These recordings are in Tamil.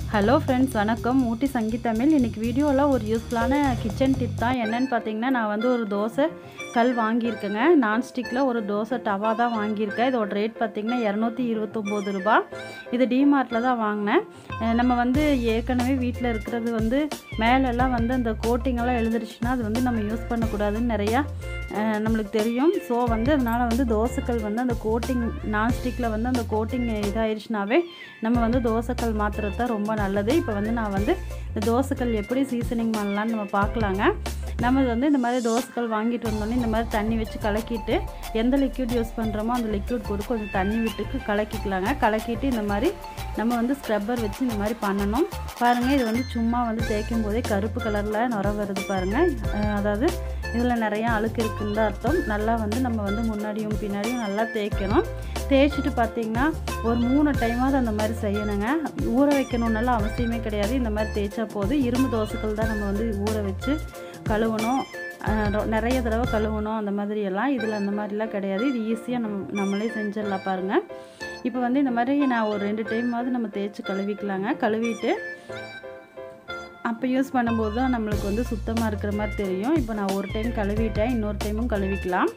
ஹலோ ஃப்ரெண்ட்ஸ் வணக்கம் ஊட்டி சங்கீதமிழ் இன்றைக்கி வீடியோவில் ஒரு யூஸ்ஃபுல்லான கிச்சன் டிப் தான் என்னன்னு பார்த்தீங்கன்னா நான் வந்து ஒரு தோசை கல் வாங்கியிருக்கேங்க நான்ஸ்டிக்கில் ஒரு தோசை டவா தான் வாங்கியிருக்கேன் இதோட ரேட் பார்த்திங்கன்னா இரநூத்தி இருபத்தொம்போது ரூபா இது டிமார்ட்டில் தான் வாங்கினேன் அஹ் நம்ம வந்து ஏற்கனவே வீட்டில் இருக்கிறது வந்து மேலெல்லாம் வந்து அந்த கோட்டிங்கெல்லாம் எழுந்துருச்சுன்னா அது வந்து நம்ம யூஸ் பண்ணக்கூடாதுன்னு நிறையா அஹ் நம்மளுக்கு தெரியும் ஸோ வந்து அதனால் வந்து தோசைக்கல் வந்து அந்த கோட்டிங் நான்ஸ்டிக்கில் வந்து அந்த கோட்டிங் இதாயிருச்சுனாவே நம்ம வந்து தோசைக்கல் மாற்றுறது தான் ரொம்ப நல்லது இப்போ வந்து நான் வந்து இந்த தோசைக்கல் எப்படி சீசனிங் பண்ணலான்னு நம்ம பார்க்கலாங்க நம்ம வந்து இந்த மாதிரி தோசைக்கல் வாங்கிட்டு வந்தோடனே இந்த மாதிரி தண்ணி வச்சு கலக்கிட்டு எந்த லிக்யூட் யூஸ் பண்ணுறோமோ அந்த லிக்யூட் கூட கொஞ்சம் தண்ணி விட்டு கலக்கிக்கலாங்க கலக்கிட்டு இந்த மாதிரி நம்ம வந்து ஸ்க்ரப்பர் வச்சு இந்த மாதிரி பண்ணணும் பாருங்கள் இது வந்து சும்மா வந்து தேய்க்கும் போதே கருப்பு கலரில் நுர வருது பாருங்கள் அஹ் அதாவது இதில் நிறையா அழுக்கு இருக்குன்னு தான் அர்த்தம் நல்லா வந்து நம்ம வந்து முன்னாடியும் பின்னாடியும் நல்லா தேய்க்கணும் தேய்ச்சிட்டு பார்த்தீங்கன்னா ஒரு மூணு டைமாவது அந்த மாதிரி செய்யணுங்க ஊற வைக்கணுன்னாலும் அவசியமே கிடையாது இந்த மாதிரி தேய்ச்சா போதும் இரும்பு தோசைகள் தான் நம்ம வந்து ஊற வச்சு கழுவணும் அஹ் ரொ- நிறைய தடவை கழுவணும் அந்த மாதிரி எல்லாம் இதில் அந்த மாதிரிலாம் கிடையாது இது ஈஸியாக நம்ம நம்மளே செஞ்சிடலாம் பாருங்கள் இப்போ வந்து இந்த மாதிரி நான் ஒரு ரெண்டு டைமாவது நம்ம தேய்ச்சி கழுவிக்கலாங்க கழுவிட்டு அப்போ யூஸ் பண்ணும்போது தான் நம்மளுக்கு வந்து சுத்தமாக இருக்கிற மாதிரி தெரியும் இப்போ நான் ஒரு டைம் கழுவிட்டேன் இன்னொரு டைமும் கழுவிக்கலாம்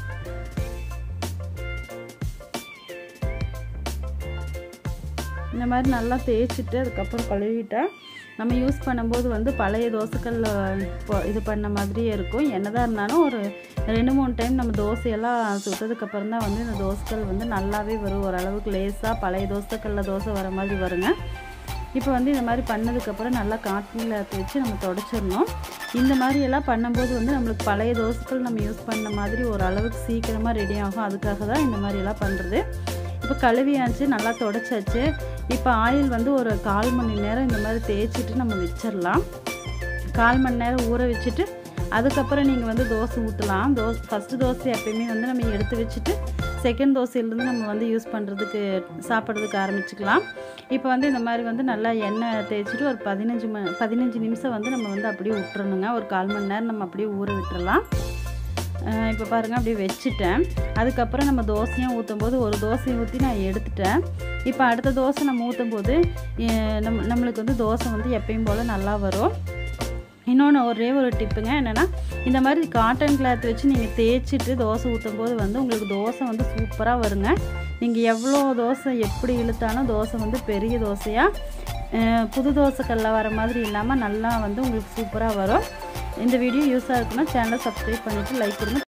இந்த மாதிரி நல்லா தேய்ச்சிட்டு அதுக்கப்புறம் கழுவிட்டேன் நம்ம யூஸ் பண்ணும்போது வந்து பழைய தோசைக்கல்ல இப்போ இது பண்ண மாதிரியே இருக்கும் என்னதான் இருந்தாலும் ஒரு ரெண்டு மூணு டைம் நம்ம தோசையெல்லாம் சுட்டதுக்கப்புறம் தான் வந்து இந்த தோசைக்கல் வந்து நல்லாவே வரும் ஓரளவுக்கு லேசாக பழைய தோசைக்கல்ல தோசை வர மாதிரி வருங்க இப்போ வந்து இந்த மாதிரி பண்ணதுக்கப்புறம் நல்லா காட்டில் வச்சு நம்ம தொடச்சிடணும் இந்த மாதிரி எல்லாம் பண்ணும்போது வந்து நம்மளுக்கு பழைய தோசைகள் நம்ம யூஸ் பண்ண மாதிரி ஒரு அளவுக்கு சீக்கிரமாக ரெடி ஆகும் அதுக்காக தான் இந்த மாதிரி எல்லாம் பண்ணுறது இப்போ கழுவியாச்சு நல்லா தொடச்சாச்சு இப்போ ஆயில் வந்து ஒரு கால் மணி நேரம் இந்த மாதிரி தேய்ச்சிட்டு நம்ம வச்சிடலாம் கால் மணி நேரம் ஊற வச்சுட்டு அதுக்கப்புறம் நீங்கள் வந்து தோசை ஊற்றலாம் தோசை ஃபஸ்ட்டு தோசை எப்பயுமே வந்து நம்ம எடுத்து வச்சுட்டு செகண்ட் தோசையிலேருந்து நம்ம வந்து யூஸ் பண்ணுறதுக்கு சாப்பிட்றதுக்கு ஆரம்பிச்சுக்கலாம் இப்போ வந்து இந்த மாதிரி வந்து நல்லா எண்ணெய் தேய்ச்சிட்டு ஒரு பதினஞ்சு ம பதினஞ்சு நிமிஷம் வந்து நம்ம வந்து அப்படியே விட்டுறணுங்க ஒரு கால் மணி நேரம் நம்ம அப்படியே ஊற விட்டுறலாம் அஹ் இப்போ பாருங்கள் அப்படியே வச்சுட்டேன் அதுக்கப்புறம் நம்ம தோசையும் ஊற்றும் போது ஒரு தோசையை ஊற்றி நான் எடுத்துட்டேன் இப்போ அடுத்த தோசை நம்ம ஊற்றும் போது அஹ் நம்ம நம்மளுக்கு வந்து தோசை வந்து எப்பயும் போல் நல்லா வரும் இன்னொன்று ஒரே ஒரு டிப்புங்க என்னென்னா இந்த மாதிரி காட்டன் கிளாத் வச்சு நீங்கள் தேய்ச்சிட்டு தோசை ஊற்றும் போது வந்து உங்களுக்கு தோசை வந்து சூப்பராக வருங்க நீங்கள் எவ்வளோ தோசை எப்படி இழுத்தாலும் தோசை வந்து பெரிய தோசையாக புது தோசைக்கல்ல வர மாதிரி இல்லாமல் நல்லா வந்து உங்களுக்கு சூப்பராக வரும் இந்த வீடியோ யூஸாக இருக்குன்னா சேனலை சப்ஸ்கிரைப் பண்ணிவிட்டு லைக் கொடுங்க